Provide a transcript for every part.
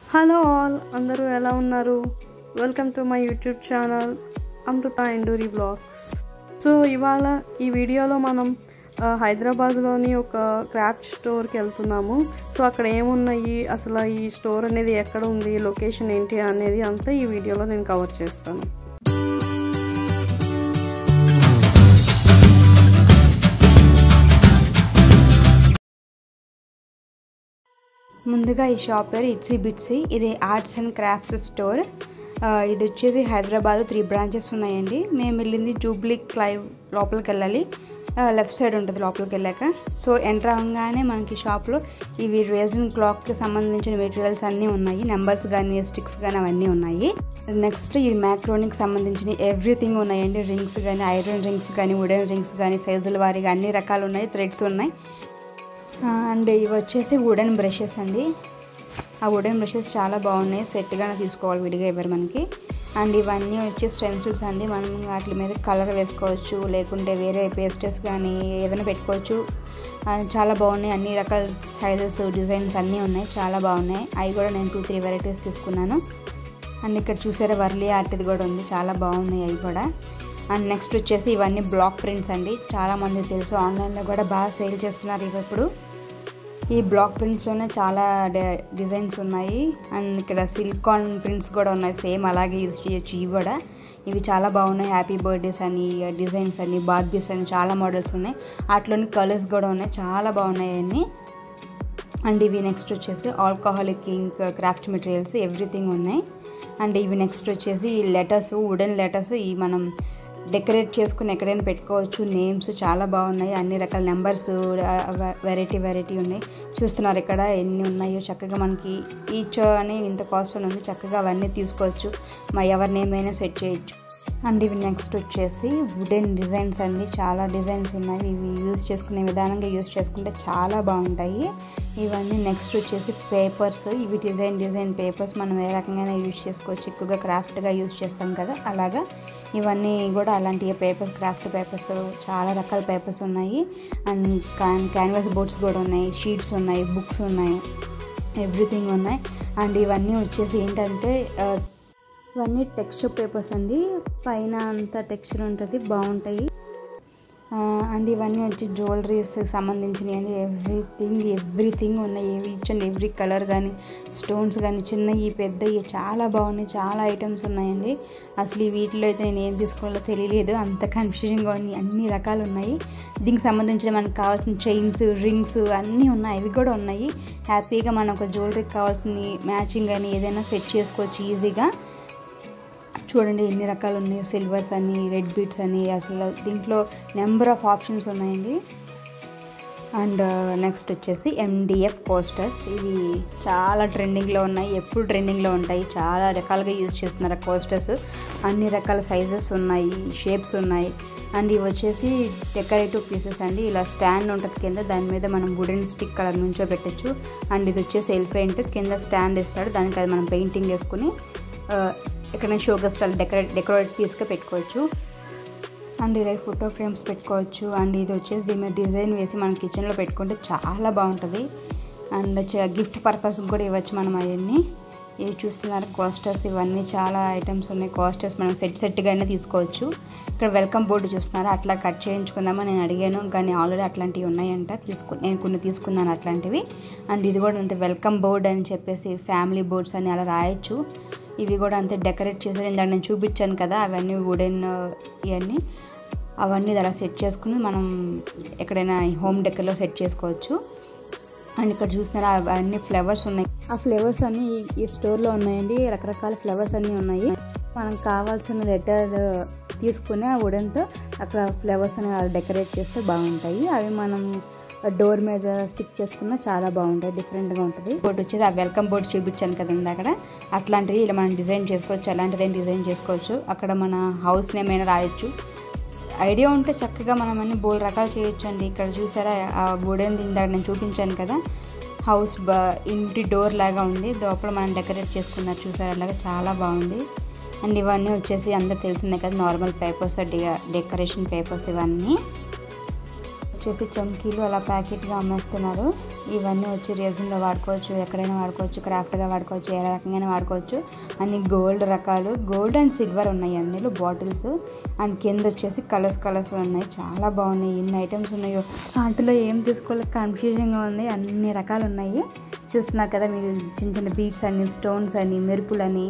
hello all అందరూ ఎలా ఉన్నారు welcome to my YouTube channel Amrita Enduri blogs so ఇవాళ ఈ వీడియోలో మనం ఆ, హైదరాబాద్లోని ఒక క్రాఫ్ట్ స్టోర్కి వెళ్తున్నాము సో అక్కడ ఏమున్నాయి అసలు ఈ స్టోర్ అనేది ఎక్కడ ఉంది లొకేషన్ ఏంటి అనేది అంతా ఈ వీడియోలో నేను కవర్ చేస్తాను ముందుగా ఈ షాప్ పేరు ఇట్సీ బిట్సీ ఇది ఆర్ట్స్ అండ్ క్రాఫ్ట్స్ స్టోర్ ఆ, ఇది వచ్చేసి హైదరాబాద్ త్రీ బ్రాంచెస్ ఉన్నాయండి మేము వెళ్ళింది జూబ్లీ క్లైవ్ లోపలికి వెళ్ళాలి లెఫ్ట్ సైడ్ ఉంటుంది లోపలికి వెళ్ళాక సో ఎంటర్ అవ్వగానే మనకి షాప్లో ఇవి రేజన్ క్లాక్కి సంబంధించిన మెటీరియల్స్ అన్నీ ఉన్నాయి నెంబర్స్ కానీ స్టిక్స్ కానీ అవన్నీ ఉన్నాయి నెక్స్ట్ ఇది మ్యాక్రోనిక్ సంబంధించిన ఎవ్రీథింగ్ ఉన్నాయండి రింగ్స్ కానీ ఐరన్ రింగ్స్ కానీ వుడెన్ రింగ్స్ కానీ సైజుల వారీగా అన్ని రకాలు ఉన్నాయి థ్రెడ్స్ ఉన్నాయి అండ్ ఇవి వచ్చేసి వుడెన్ బ్రషెస్ అండి ఆ వుడెన్ బ్రషెస్ చాలా బాగున్నాయి సెట్గానే తీసుకోవాలి విడిగా ఇవ్వరు మనకి అండ్ ఇవన్నీ వచ్చి స్టెన్సిల్స్ అండి మనం వాటి మీద కలర్ వేసుకోవచ్చు లేకుంటే వేరే పేస్టెస్ కానీ ఏమైనా పెట్టుకోవచ్చు అండ్ చాలా బాగున్నాయి అన్ని రకాల సైజెస్ డిజైన్స్ అన్నీ ఉన్నాయి చాలా బాగున్నాయి అవి కూడా నేను టూ త్రీ వెరైటీస్ తీసుకున్నాను అండ్ ఇక్కడ చూసారా వర్లీ ఆర్ట్ది కూడా ఉంది చాలా బాగున్నాయి అవి కూడా అండ్ నెక్స్ట్ వచ్చేసి ఇవన్నీ బ్లాక్ ప్రింట్స్ అండి చాలా మంది తెలుసు ఆన్లైన్లో కూడా బాగా సేల్ చేస్తున్నారు ఇవి ఇప్పుడు ఈ బ్లాక్ ప్రింట్స్లోనే చాలా డి- డిజైన్స్ ఉన్నాయి అండ్ ఇక్కడ సిలికాన్ ప్రింట్స్ కూడా ఉన్నాయి సేమ్ అలాగే యూజ్ చేయొచ్చు ఇవి కూడా ఇవి చాలా బాగున్నాయి హ్యాపీ బర్త్డేస్ అని డిజైన్స్ అని బార్బీస్ అని చాలా మోడల్స్ ఉన్నాయి వాటిలోని కలర్స్ కూడా ఉన్నాయి చాలా బాగున్నాయి అన్నీ అండ్ ఇవి నెక్స్ట్ వచ్చేసి alcoholic ink craft materials everything ఉన్నాయి అండ్ ఇవి నెక్స్ట్ వచ్చేసి లెటర్స్ వుడెన్ లెటర్స్ ఈ మనం డెకరేట్ చేసుకుని ఎక్కడైనా పెట్టుకోవచ్చు నేమ్స్ చాలా బాగున్నాయి అన్ని రకాల నెంబర్స్ వెరైటీ వెరైటీ ఉన్నాయి చూస్తున్నారు ఇక్కడ ఎన్ని ఉన్నాయో చక్కగా మనకి ఈచ్ అని ఇంత కాస్ట్ అని ఉంది చక్కగా అవన్నీ తీసుకోవచ్చు మా ఎవరి నేమ్ అయినా సెట్ చేయొచ్చు అండ్ ఇవి నెక్స్ట్ వచ్చేసి వుడెన్ డిజైన్స్ అండి చాలా డిజైన్స్ ఉన్నాయి ఇవి యూజ్ చేసుకునే విధానంగా యూజ్ చేసుకుంటే చాలా బాగుంటాయి ఇవన్నీ నెక్స్ట్ వచ్చేసి పేపర్స్ ఇవి డిజైన్ డిజైన్ పేపర్స్ మనం ఏ రకంగా యూజ్ చేసుకోవచ్చు ఎక్కువగా క్రాఫ్ట్గా యూజ్ చేస్తాం కదా అలాగా ఇవన్నీ కూడా అలాంటి పేపర్స్ క్రాఫ్ట్ పేపర్స్ చాలా రకాల పేపర్స్ ఉన్నాయి అండ్ క్యాన్వాస్ బోర్డ్స్ కూడా ఉన్నాయి షీట్స్ ఉన్నాయి బుక్స్ ఉన్నాయి ఎవ్రీథింగ్ ఉన్నాయి అండ్ ఇవన్నీ వచ్చేసి ఏంటంటే ఆ, ఇవన్నీ టెక్స్చర్ పేపర్స్ అండి పైన అంతా టెక్స్చర్ ఉంటుంది బాగుంటాయి ఆ, అండ్ ఇవన్నీ వచ్చి జ్యువెలరీస్ సంబంధించినవి అండి ఎవ్రీథింగ్ ఎవ్రీథింగ్ ఉన్నాయి ఈచ్ అండ్ ఎవ్రీ కలర్ కానీ స్టోన్స్ కానీ చిన్నవి పెద్దవి చాలా బాగున్నాయి చాలా ఐటమ్స్ ఉన్నాయండి అసలు ఈ వీటిలో అయితే నేను ఏం తీసుకోవాలో తెలియలేదు అంత కన్ఫ్యూజన్గా ఉంది అన్ని రకాలు ఉన్నాయి దీనికి సంబంధించిన మనకు కావాల్సిన చైన్స్ రింగ్స్ అన్నీ ఉన్నాయి అవి కూడా ఉన్నాయి హ్యాపీగా మనకు జ్యువెలరీకి కావాల్సిన మ్యాచింగ్ అని ఏదైనా సెట్ చేసుకోవచ్చు ఈజీగా చూడండి ఎన్ని రకాలు ఉన్నాయి సిల్వర్స్ అని రెడ్ బీట్స్ అని అసలు దీంట్లో నెంబర్ ఆఫ్ ఆప్షన్స్ ఉన్నాయండి అండ్ నెక్స్ట్ వచ్చేసి ఎండిఎఫ్ కోస్టర్స్ ఇవి చాలా ట్రెండింగ్లో ఉన్నాయి ఎప్పుడు ట్రెండింగ్లో ఉంటాయి చాలా రకాలుగా యూజ్ చేస్తున్నారు కోస్టర్స్ అన్ని రకాల సైజెస్ ఉన్నాయి షేప్స్ ఉన్నాయి అండ్ ఇవి వచ్చేసి డెకరేటివ్ పీసెస్ అండి ఇలా స్టాండ్ ఉంటుంది కింద దాని మీద మనం వుడెన్ స్టిక్ కలర్ నుంచో పెట్టచ్చు అండ్ ఇది వచ్చేసి ఎల్ పెయింట్ కింద స్టాండ్ ఇస్తాడు దానికి అది మనం పెయింటింగ్ వేసుకుని ఆ, ఎక్కడైనా షోగస్ డెకరేట్ డెకరేట్ పీస్గా పెట్టుకోవచ్చు అండ్ ఇలా ఫోటో ఫ్రేమ్స్ పెట్టుకోవచ్చు అండ్ ఇది వచ్చేసి దీని మీద డిజైన్ వేసి మన కిచెన్లో పెట్టుకుంటే చాలా బాగుంటుంది అండ్ గిఫ్ట్ పర్పస్ కూడా ఇవ్వచ్చు మనం అవన్నీ ఇవి చూస్తున్నారు కోస్టర్స్ ఇవన్నీ చాలా ఐటమ్స్ ఉన్నాయి కోస్టర్స్ మనం సెట్ సెట్గానే తీసుకోవచ్చు ఇక్కడ వెల్కమ్ బోర్డు చూస్తున్నారు అట్లా కట్ చేయించుకుందామని నేను అడిగాను కానీ ఆల్రెడీ అట్లాంటివి ఉన్నాయంట తీసుకు నేను కొన్ని తీసుకున్నాను అట్లాంటివి అండ్ ఇది కూడా అంతే వెల్కమ్ బోర్డ్ అని చెప్పేసి ఫ్యామిలీ బోర్డ్స్ అని అలా రాయొచ్చు ఇవి కూడా అంతే డెకరేట్ చేశారు ఇందాక నేను చూపించాను కదా అవన్నీ వుడెన్ ఇవన్నీ అవన్నీ అలా సెట్ చేసుకుని మనం ఎక్కడైనా హోమ్ డెకర్లో సెట్ చేసుకోవచ్చు అండ్ ఇక్కడ చూస్తున్నారా అవన్నీ ఫ్లవర్స్ ఉన్నాయి ఆ ఫ్లవర్స్ అన్ని ఈ- ఈ స్టోర్లో ఉన్నాయండి రకరకాల ఫ్లవర్స్ అన్నీ ఉన్నాయి మనకు కావాల్సిన లెటర్ తీసుకుని ఆ వుడెన్తో అక్కడ ఫ్లవర్స్ అని డెకరేట్ చేస్తే బాగుంటాయి అవి మనం డోర్ మీద స్టిక్ చేసుకున్నా చాలా బాగుంటాయి డిఫరెంట్గా ఉంటుంది బోర్డు వచ్చేది ఆ వెల్కమ్ బోర్డు చూపించాను కదండి అక్కడ అట్లాంటిది ఇలా మనం డిజైన్ చేసుకోవచ్చు అలాంటిది డిజైన్ చేసుకోవచ్చు అక్కడ మన హౌస్ నేమ్ అయినా రాయొచ్చు ఐడియా ఉంటే చక్కగా మనం అన్ని బోల్ రకాలు చేయొచ్చు అండి ఇక్కడ చూసారా ఆ వుడెన్ ఇందాక నేను చూపించాను కదా హౌస్ బ ఇంటి డోర్ లాగా ఉంది లోపల మనం డెకరేట్ చేసుకున్నారు చూసారా అలాగా చాలా బాగుంది అండ్ ఇవన్నీ వచ్చేసి అందరు తెలిసిందే కదా నార్మల్ పేపర్స్ డెకరేషన్ పేపర్స్ ఇవన్నీ వచ్చేసి చమ్కీలు అలా ప్యాకెట్గా అమ్మేస్తున్నారు ఇవన్నీ వచ్చి రేజన్లో వాడుకోవచ్చు ఎక్కడైనా వాడుకోవచ్చు క్రాఫ్ట్గా వాడుకోవచ్చు ఏ రకంగా వాడుకోవచ్చు అన్ని గోల్డ్ రకాలు గోల్డ్ అండ్ సిల్వర్ ఉన్నాయి అందులో బాటిల్స్ అండ్ కింద వచ్చేసి కలర్స్ కలర్స్ ఉన్నాయి చాలా బాగున్నాయి ఎన్ని ఐటమ్స్ ఉన్నాయో వాటిలో ఏం తీసుకోవాలి కన్ఫ్యూజన్గా ఉంది అన్ని రకాలు ఉన్నాయి చూస్తున్నారు కదా మీరు చిన్న చిన్న బీట్స్ అని స్టోన్స్ అని మెరుపులని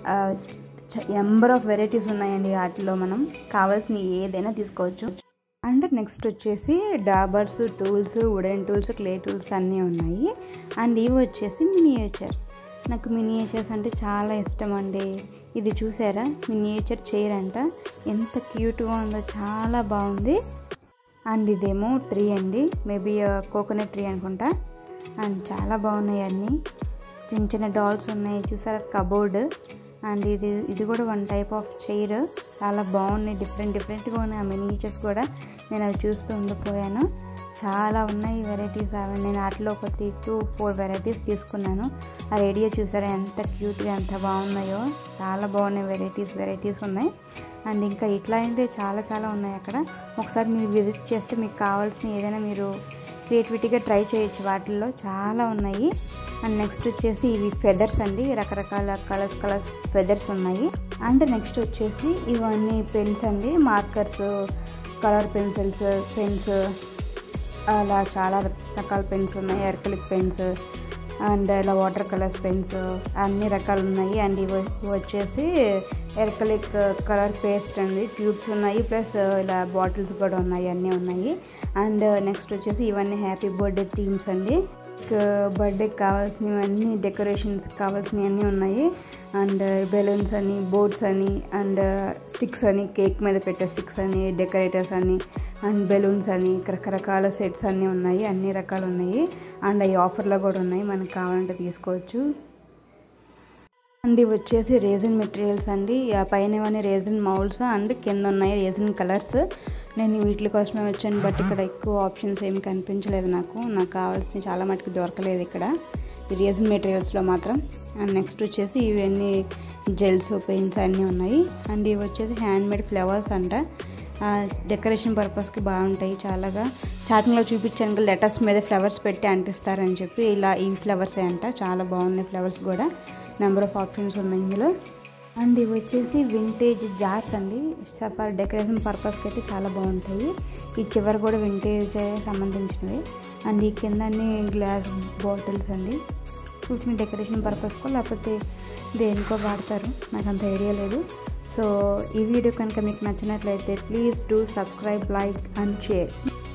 నెంబర్ ఆఫ్ వెరైటీస్ ఉన్నాయండి వాటిలో మనం కావాల్సిన ఏదైనా తీసుకోవచ్చు అండ్ నెక్స్ట్ వచ్చేసి dabbers tools wooden tools clay tools అన్నీ ఉన్నాయి అండ్ ఇవి వచ్చేసి మినియేచర్ నాకు మినియేచర్స్ అంటే చాలా ఇష్టం అండి ఇది చూసారా మినియేచర్ చైర్ అంట ఎంత క్యూట్గా ఉందో చాలా బాగుంది అండ్ ఇదేమో ట్రీ అండి మేబీ కోకోనట్ ట్రీ అనుకుంటా అండ్ చాలా బాగున్నాయి అన్నీ చిన్న చిన్న డాల్స్ ఉన్నాయి చూసారా కబోర్డ్ అండ్ ఇది ఇది కూడా వన్ టైప్ ఆఫ్ చైర్ చాలా బాగున్నాయి డిఫరెంట్ డిఫరెంట్గా ఉన్నాయి ఆ మినియేచర్స్ కూడా నేను అవి చూస్తూ ఉండిపోయాను చాలా ఉన్నాయి వెరైటీస్ అవి నేను వాటిలో ఒక త్రీ టు ఫోర్ వెరైటీస్ తీసుకున్నాను ఆ రేడియో చూసారా ఎంత క్యూట్గా ఎంత బాగున్నాయో చాలా బాగున్నాయి వెరైటీస్ వెరైటీస్ ఉన్నాయి అండ్ ఇంకా ఇట్లాంటివి చాలా చాలా ఉన్నాయి అక్కడ ఒకసారి మీరు విజిట్ చేస్తే మీకు కావాల్సిన ఏదైనా మీరు క్రియేటివిటీగా ట్రై చేయొచ్చు వాటిల్లో చాలా ఉన్నాయి అండ్ నెక్స్ట్ వచ్చేసి ఇవి ఫెదర్స్ అండి రకరకాల కలర్స్ కలర్స్ ఫెదర్స్ ఉన్నాయి అండ్ నెక్స్ట్ వచ్చేసి ఇవన్నీ పెన్స్ అండి మార్కర్స్ కలర్ పెన్సిల్స్ పెన్స్ అలా చాలా రకాల పెన్స్ ఉన్నాయి ఎర్కలిక్ పెన్స్ అండ్ ఇలా వాటర్ కలర్స్ పెన్స్ అన్ని రకాలు ఉన్నాయి అండ్ ఇవి వచ్చేసి ఎర్కలిక్ కలర్ పేస్ట్ అండి ట్యూబ్స్ ఉన్నాయి ప్లస్ ఇలా బాటిల్స్ కూడా ఉన్నాయి అన్నీ ఉన్నాయి అండ్ నెక్స్ట్ వచ్చేసి ఇవన్నీ హ్యాపీ బర్త్డే థీమ్స్ అండి బర్త్డేకి కావాల్సినవన్నీ డెకరేషన్స్ కావాల్సినవి అన్నీ ఉన్నాయి అండ్ బెలూన్స్ అని బోర్డ్స్ అని అండ్ స్టిక్స్ అని కేక్ మీద పెట్టే స్టిక్స్ అని డెకరేటర్స్ అని అండ్ బెలూన్స్ అని రకరకాల సెట్స్ అన్నీ ఉన్నాయి అన్ని రకాలు ఉన్నాయి అండ్ అవి ఆఫర్లో కూడా ఉన్నాయి మనకు కావాలంటే తీసుకోవచ్చు అండ్ ఇవి వచ్చేసి రేజిన్ మెటీరియల్స్ అండి ఆ పైన ఇవన్నీ రేజిన్ మౌల్స్ అండ్ కింద ఉన్నాయి రేజిన్ కలర్స్ నేను వీటి కోసమే వచ్చాను బట్ ఇక్కడ ఎక్కువ ఆప్షన్స్ ఏమి కనిపించలేదు నాకు నాకు కావాల్సినవి చాలా మటుకు దొరకలేదు ఇక్కడ ఈ రేజిన్ మెటీరియల్స్లో మాత్రం అండ్ నెక్స్ట్ వచ్చేసి ఇవన్నీ జెల్స్ పెయింట్స్ అన్నీ ఉన్నాయి అండ్ ఇవి వచ్చేసి హ్యాండ్ మేడ్ ఫ్లవర్స్ అంట డెకరేషన్ పర్పస్కి బాగుంటాయి చాలాగా స్టార్టింగ్లో చూపించాను కదా లెటర్స్ మీద ఫ్లవర్స్ పెట్టి అంటిస్తారని చెప్పి ఇలా ఈ ఫ్లవర్స్ అంట చాలా బాగున్నాయి ఫ్లవర్స్ కూడా నెంబర్ ఆఫ్ ఆప్షన్స్ ఉన్నాయి ఇందులో అండ్ ఇవి వచ్చేసి వింటేజ్ జార్స్ అండి ఫర్ డెకరేషన్ పర్పస్కి అయితే చాలా బాగుంటాయి ఈ చివరి కూడా వింటేజ్ సంబంధించినవి అండ్ ఈ కింద గ్లాస్ బాటిల్స్ అండి వీటిని డెకరేషన్ పర్పస్కో లేకపోతే దేనికో వాడతారు నాకు అంత ఐడియా లేదు సో ఈ వీడియో కనుక మీకు నచ్చినట్లయితే please do subscribe like and share